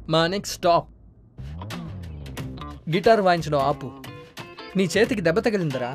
మా next stop guitar వాయించడం ఆపు నీ చేతికి దెబ్బ తగిలిందరా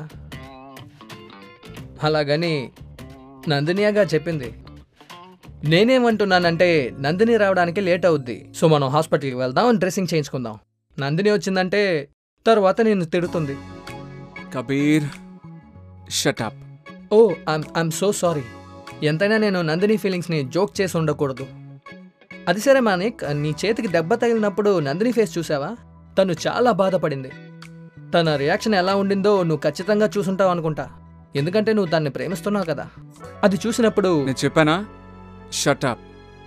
అలాగని నందినియాగా చెప్పింది నేనేమంటున్నానంటే నందిని రావడానికి లేట్ అవుద్ది సో మనం హాస్పిటల్కి వెళ్దాం డ్రెస్సింగ్ చేయించుకుందాం నందిని వచ్చిందంటే తర్వాత నేను తిడుతుంది Kabir shut up oh I'm I'm so sorry ఎంతైనా నేను నందిని ఫీలింగ్స్ని జోక్ చేసి ఉండకూడదు అది సరే మానిక్ నీ చేతికి దెబ్బ తగిలినప్పుడు నందిని ఫేస్ చూసావా తను చాలా బాధపడింది తన రియాక్షన్ ఎలా ఉండిందో నువ్వు ఖచ్చితంగా చూసుంటావు అనుకుంటా ఎందుకంటే నువ్వు దాన్ని ప్రేమిస్తున్నావు కదా అది చూసినప్పుడు నేను చెప్పానా షటప్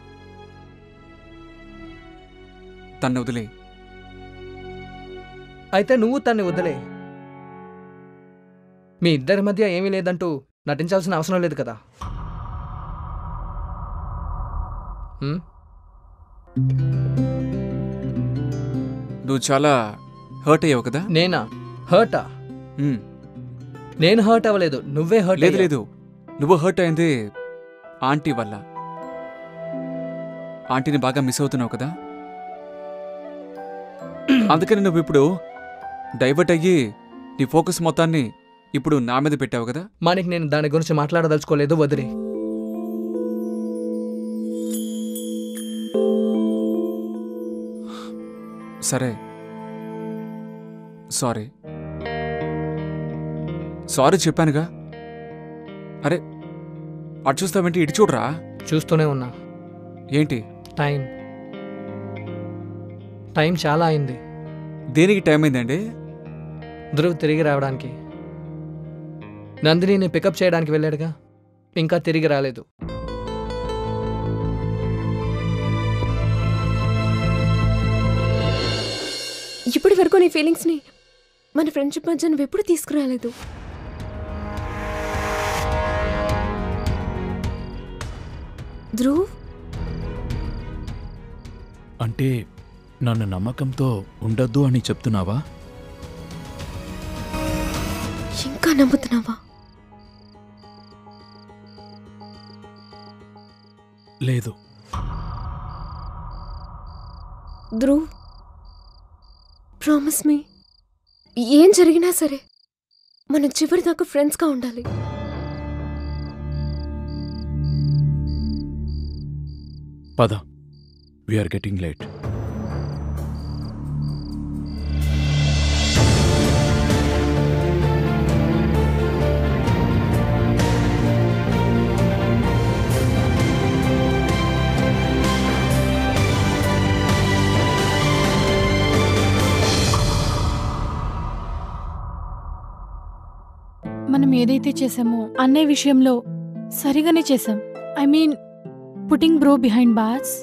తన్ను వదిలే అయితే నువ్వు తన్ని వదిలే మీ ఇద్దరి మధ్య ఏమీ లేదంటూ నటించాల్సిన అవసరం లేదు కదా హ్మ్? నువ్వు చాలా హర్ట్ అయ్యావు కదా నేనా హర్టా మ్మ్. నేను హర్ట్ అవ్వలేదు నువ్వే హర్ట్ లేదు లేదు నువ్వు హర్ట్ అయింది ఆంటీ వల్ల ఆంటీని బాగా మిస్ అవుతున్నావు కదా అందుకని నువ్వు ఇప్పుడు డైవర్ట్ అయ్యి నీ ఫోకస్ మొత్తాన్ని ఇప్పుడు నా మీద పెట్టావు కదా మానికి నేను దాని గురించి మాట్లాడదలుచుకోలేదు వదిలి సరే సారీ సారీ చెప్పానుగా అరే అటు చూస్తావేంటి ఇటు చూడరా చూస్తూనే ఉన్నా ఏంటి టైం టైం చాలా అయింది దేనికి టైం అయిందండి ధ్రువ్ తిరిగి రావడానికి నందినిని పికప్ చేయడానికి వెళ్ళాడుగా ఇంకా తిరిగి రాలేదు ఇప్పటి వరకు నీ ఫీలింగ్స్ని మన ఫ్రెండ్షిప్ మధ్య నువ్వు ఎప్పుడు తీసుకురాలేదు ధ్రువ్ అంటే నన్ను నమ్మకంతో ఉండొద్దు అని చెప్తున్నావా ఇంకా నమ్ముతున్నావా లేదు ధ్రువ్ ప్రామిస్ మీ ఏం జరిగినా సరే మనం చివరి దాకా ఫ్రెండ్స్గా ఉండాలి పద వీఆర్ గెటింగ్ లేట్ మనం ఏదైతే చేసామో అన్నయ్య విషయంలో సరిగానే చేసాం I mean putting bro behind bars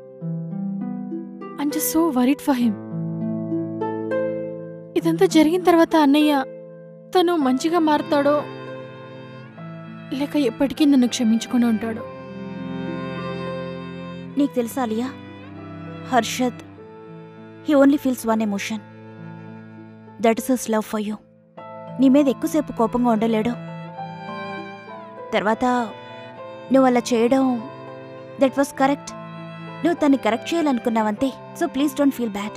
I'm just so worried for him ఇదంతా జరిగిన తర్వాత అన్నయ్య తను మంచిగా మారుతాడో లేక ఎప్పటికీ నన్ను క్షమించుకొని ఉంటాడో నీకు తెలుసా Alia Harshad he only feels one emotion that is his love for you నీ మీద ఎక్కువసేపు కోపంగా ఉండలేడు తర్వాత నువ్వు అలా చేయడం దట్ వాస్ కరెక్ట్ నువ్వు తన్ని కరెక్ట్ చేయాలనుకున్నావంతే so please don't feel bad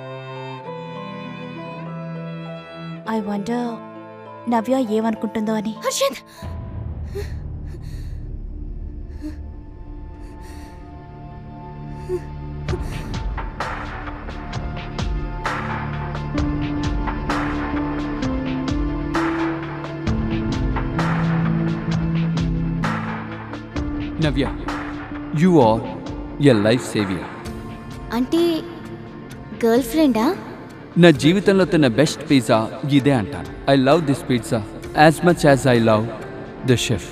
I wonder Navya ఏమనుకుంటుందో అని Harshad Navya you are a life saviour అంటే గర్ల్ ఫ్రెండా నా జీవితంలో తిన్న బెస్ట్ పిజ్జా ఇదే అంటాను I love this pizza as much as I love the chef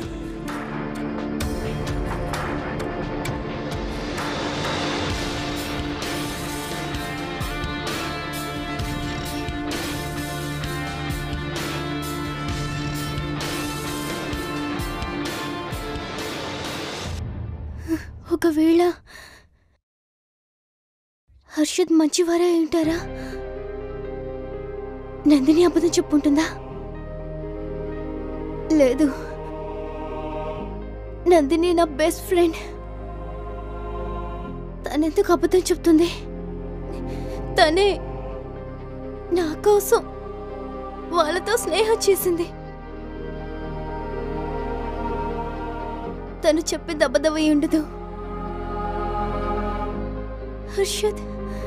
ఒకవేళ హర్షద్ మంచివారా ఏంటారా నందిని అబద్ధం చెప్పుంటుందా లేదు నందిని నా బెస్ట్ ఫ్రెండ్ తనెందుకు అబద్ధం చెప్తుంది తనే నా కోసం వాళ్ళతో స్నేహం చేసింది తను చెప్పింది అబద్ధమై ఉండదు హర్షద్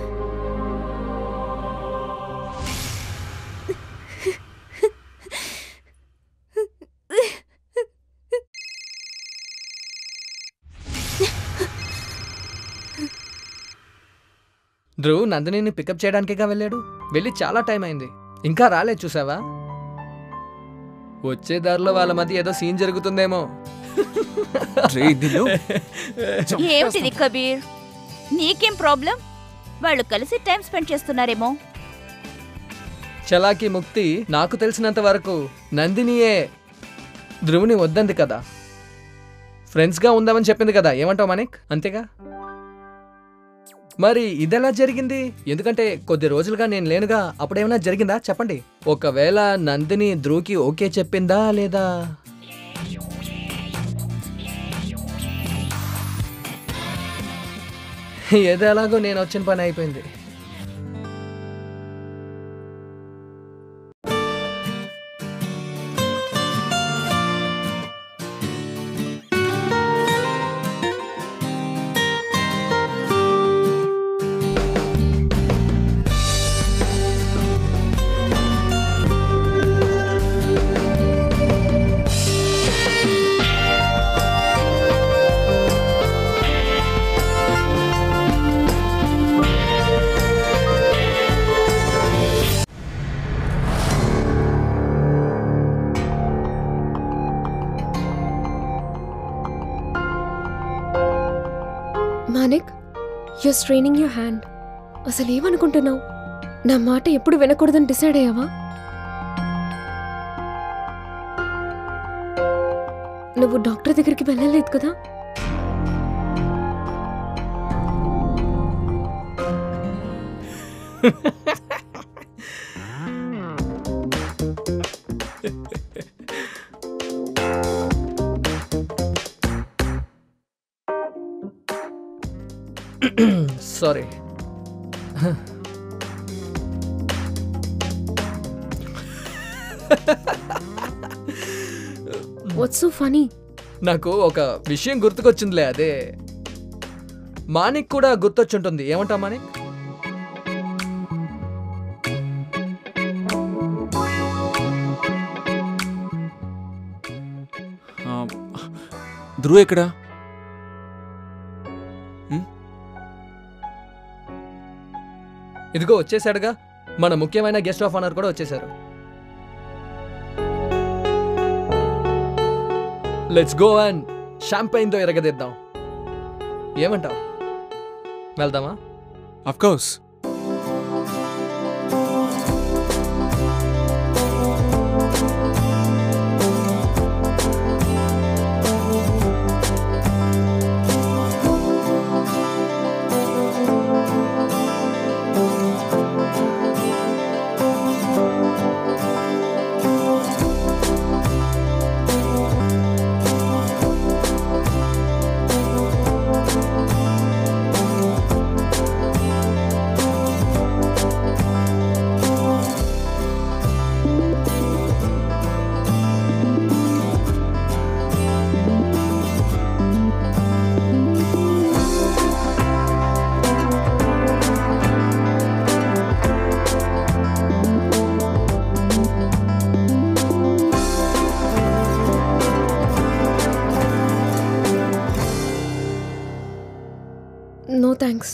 ధ్రువ్ నందినిని పికప్ చేయడానికిగా వెళ్ళాడు వెళ్ళి చాలా టైం అయింది ఇంకా రాలేదు చూసావా వచ్చే దారిలో వాళ్ళ మధ్య ఏదో సీన్ జరుగుతుందేమో రే నిన్ను ఏమిటిది కబీర్ నీకేం ప్రాబ్లం వాళ్ళు కలిసి టైం స్పెండ్ చేస్తున్నారేమో చలాకి ముక్తి నాకు తెలిసినంత వరకు నందినియే ధ్రువుని వద్దంది కదా ఫ్రెండ్స్గా ఉందామని చెప్పింది కదా ఏమంటావు మానిక్ అంతేగా మరి ఇదెలా జరిగింది ఎందుకంటే కొద్ది రోజులుగా నేను లేనుగా అప్పుడేమైనా జరిగిందా చెప్పండి ఒకవేళ నందిని ధ్రువుకి ఓకే చెప్పిందా లేదా ఏదో ఎలాగో నేను వచ్చిన పని అయిపోయింది Manik you straining your hand అసలు ఏమనుకుంటున్నావు నా మాట ఎప్పుడు వినకూడదని డిసైడ్ అయ్యావా నువ్వు డాక్టర్ దగ్గరికి వెళ్ళలేదు కదా సారీ వాట్స్ సో ఫనీ నాకు ఒక విషయం గుర్తుకొచ్చిందిలే అదే మానిక్ కూడా గుర్తొచ్చుంటుంది ఏమంటావు మానిక్ ఆ, ధ్రువ్ ఎక్కడా ఇదిగో వచ్చేసాడుగా మన ముఖ్యమైన గెస్ట్ ఆఫ్ ఆనర్ కూడా వచ్చేసారు లెట్స్ గో అండ్ షాంపైన్తో ఎరగదిద్దాం ఏమంటావు వెళ్దామా అఫ్ కోర్స్ నో థ్యాంక్స్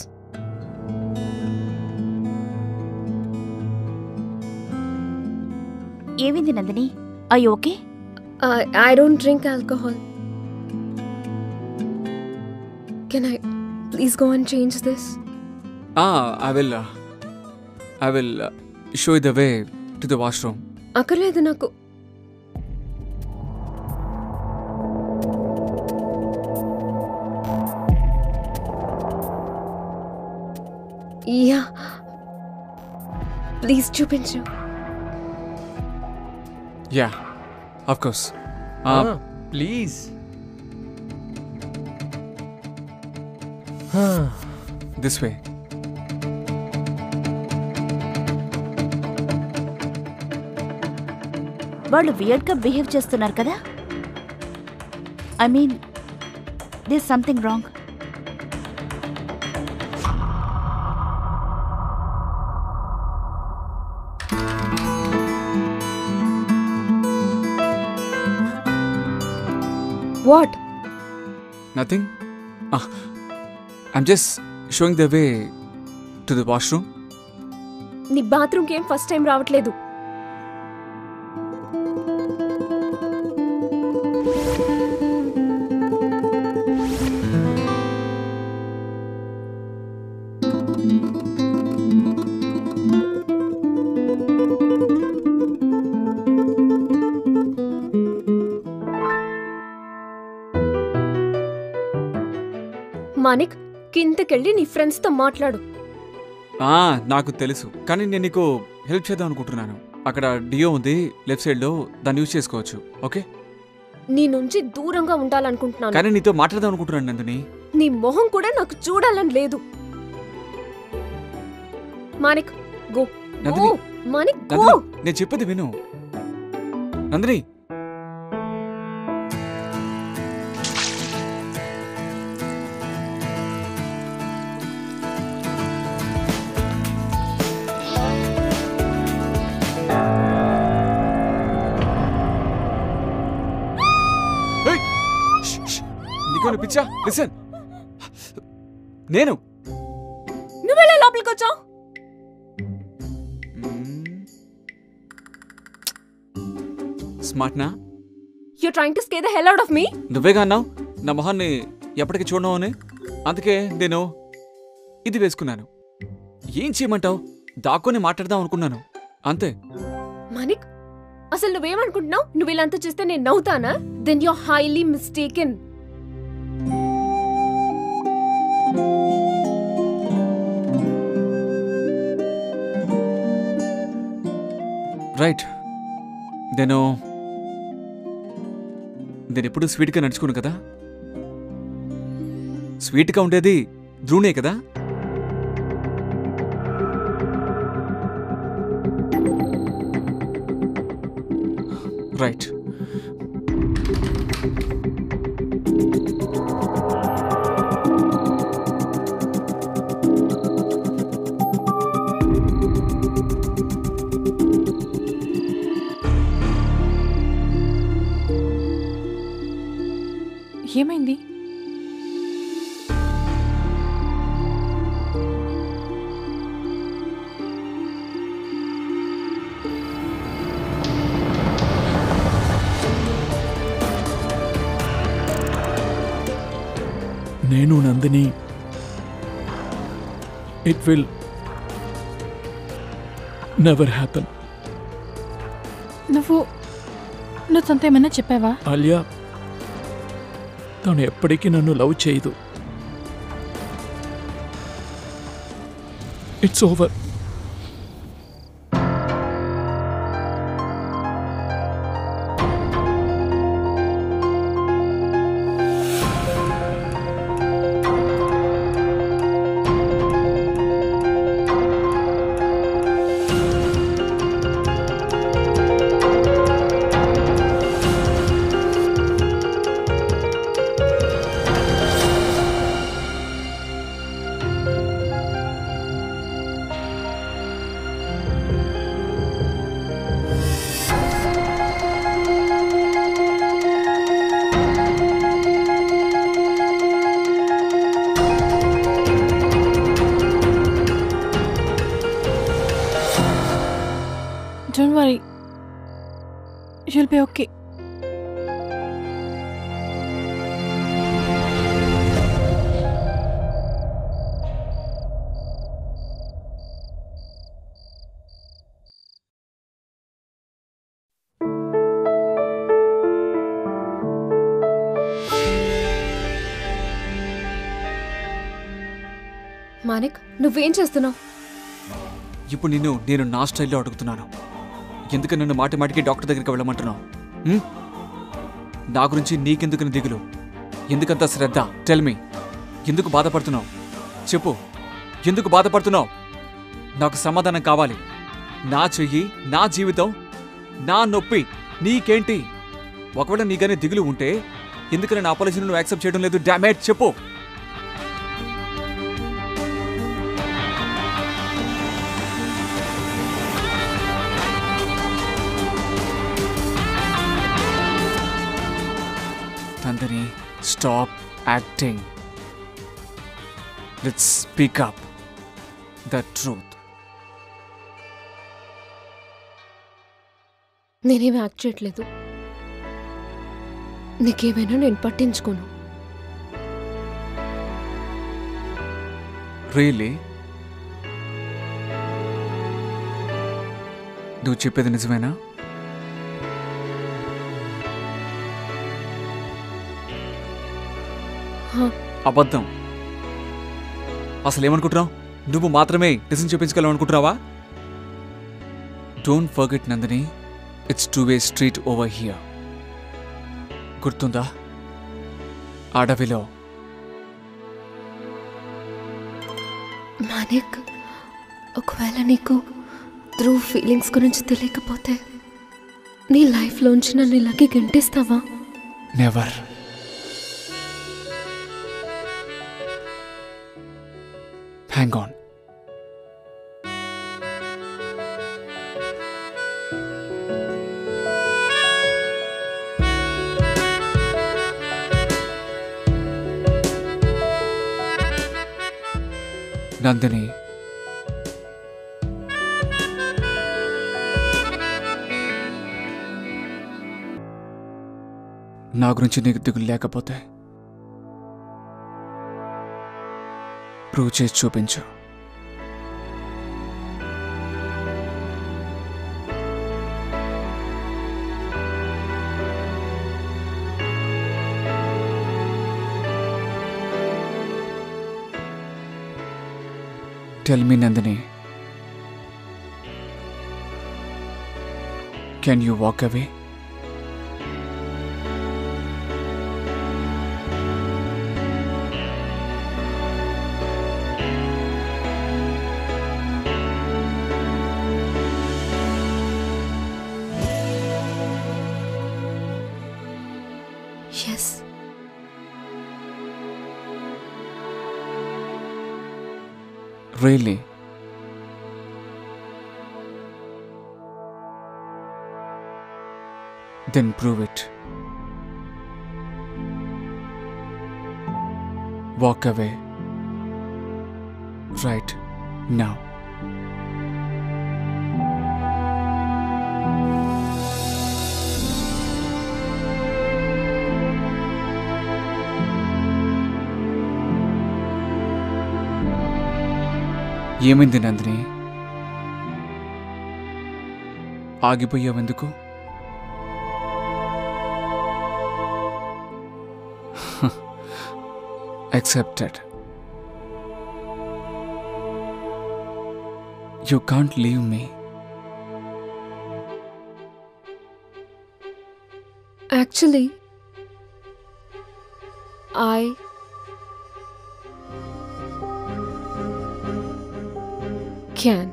ఏవింది Nandini I okay I don't drink alcohol can I please go and change this I will I will show the way to the washroom అక్కర్లేదు నాకు yeah please చూపించు yeah of course please this way వాళ్ళు వియర్డ్గా behave చేస్తున్నారు కదా I mean this something wrong what nothing I'm just showing the way to the washroom నీ బాత్రూమ్కి ఏం ఫస్ట్ టైం రావట్లేదు మానిక్ కిందకెళ్ళి నీ ఫ్రెండ్స్తో మాట్లాడు ఆ, నాకు తెలుసు కానీ నేను నీకు హెల్ప్ చేద్దాం అనుకుంటున్నాను అక్కడ డియో ఉంది లెఫ్ట్ సైడ్లో దాన్ని యూజ్ చేసుకోవచ్చు ఓకే నీ నుంచి దూరంగా ఉండాలనుకుంటున్నాను కానీ నీతో మాట్లాడదాం అనుకుంటున్నాను నందిని నీ మొహం కూడా నాకు చూడాలని లేదు Manik go Nandini go Manik go Nandini నేను చెప్పేది విను నందిని ఏయ్! ష్, ష్. నీకేమైనా పిచ్చా లిసన్ నేను నువ్వెలా లోపలికి వచ్చావు స్మార్ట్నా you trying to scare the hell out of me నువ్వేగా అన్నావు నా మొహాన్ని ఎప్పటికీ చూడను అని అందుకే నేను ఇది వేసుకున్నాను ఏం చేయమంటావు దాక్కొని మాట్లాడదాం అనుకున్నాను అంతే మానిక్ అసలు నువ్వేమనుకుంటున్నావు నువ్వు ఇలాంతా చేస్తే నేను నవ్వుతానా then you highly mistaken right నేను నేను ఎప్పుడు స్వీట్గా నడుచుకోను కదా స్వీట్గా ఉండేది ధ్రువనే కదా రైట్ ఏమైంది నేను Nandini it will never happen నువ్వు నువ్వు తనతో ఏమైనా చెప్పావా ఆలియా తను ఎప్పటికీ నన్ను లవ్ చేయదు it's over don't worry you'll be okay Manik నువ్వేం చేస్తున్నావు ఇప్పుడు నిన్ను నేను నా స్టైల్లో అడుగుతున్నాను ఎందుకు నన్ను మాటి మాటికి డాక్టర్ దగ్గరికి వెళ్ళమంటున్నావు ఉం? నా గురించి నీకెందుకు దిగులు ఎందుకంత శ్రద్ధ టెల్ మీ ఎందుకు బాధపడుతున్నావు చెప్పు ఎందుకు బాధపడుతున్నావు నాకు సమాధానం కావాలి నా చెయ్యి నా జీవితం నా నొప్పి నీకేంటి ఒకవేళ నీకనే దిగులు ఉంటే ఎందుకు నేను అపాలజీ నువ్వు యాక్సెప్ట్ చేయడం లేదు డామేట్ చెప్పు Nandini stop acting let's speak up the truth నేనేం యాక్ట్ చేయట్లేదు నీకేమైనా నేను పట్టించుకోను రియలీ నువ్వు చెప్పేది నిజమేనా హా. అబద్ధం అసలు ఏమనుకుంటున్నావు నువ్వు మాత్రమే నిజం చెప్పించగలవు అనుకుంటున్నావా don't forget Nandini it's two way street over here గుర్తుందా అడవిలో మానిక్ ఒకవేళ నీకు త్రూ ఫీలింగ్స్ గురించి తెలియకపోతే నీ లైఫ్లోంచి నన్ను ఇలాగే గెంటేస్తావా నెవర్ హ్యాంగ్ ఆన్ నందిని నా గురించి నీకు దిగులు లేకపోతే ప్రూవ్ చేసి చూపించు tell me Nandini can you walk away yes Really? Then prove it. Walk away. Right now. ఏమైంది Nandini ఆగిపోయావెందుకు accepted. You can't leave me. Actually, I can.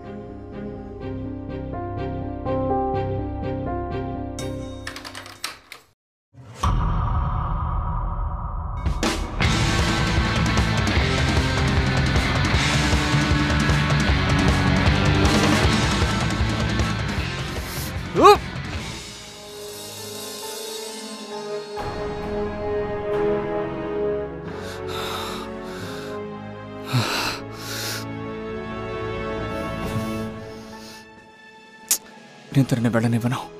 నేను తనని వెళ్ళనివ్వను